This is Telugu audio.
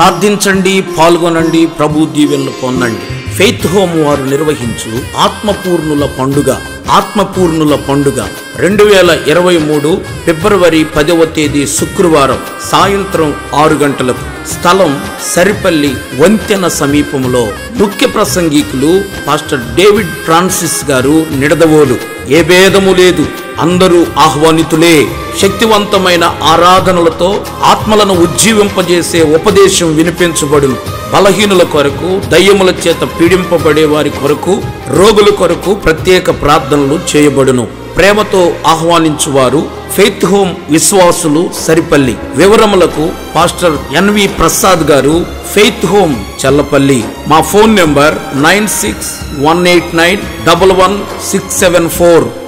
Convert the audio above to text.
ప్రార్థించండి పాల్గొనండి ప్రభు దీవెనలు పొందండి ఫెయిత్ హోమ్ వారు నిర్వహించు ఆత్మపూర్ణుల పండుగ ఆత్మపూర్ణుల పండుగ రెండు వేల ఇరవై మూడు ఫిబ్రవరి పదవ తేదీ శుక్రవారం సాయంత్రం ఆరు గంటలకు స్థలం సరిపల్లి వంతెన సమీపంలో ముఖ్య ప్రసంగికులు పాస్టర్ డేవిడ్ ఫ్రాన్సిస్ గారు నిడదవోలు ఏ భేదము లేదు అందరూ ఆహ్వానితులే శక్తివంతమైన ఆరాధనలతో ఆత్మలను ఉజ్జీవింపజేసే ఉపదేశం వినిపించబడును బలహీనుల కొరకు దయ్యముల చేత పీడింపబడే వారి కొరకు రోగుల కొరకు ప్రత్యేక ప్రార్థనలు చేయబడును ప్రేమతో ఆహ్వానించువారు ఫెయిత్ హోమ్ విశ్వాసులు సరిపల్లి వివరములకు pastor NV Prasad garu faith home Challapalli మా phone number nine six one eight nine double one six seven four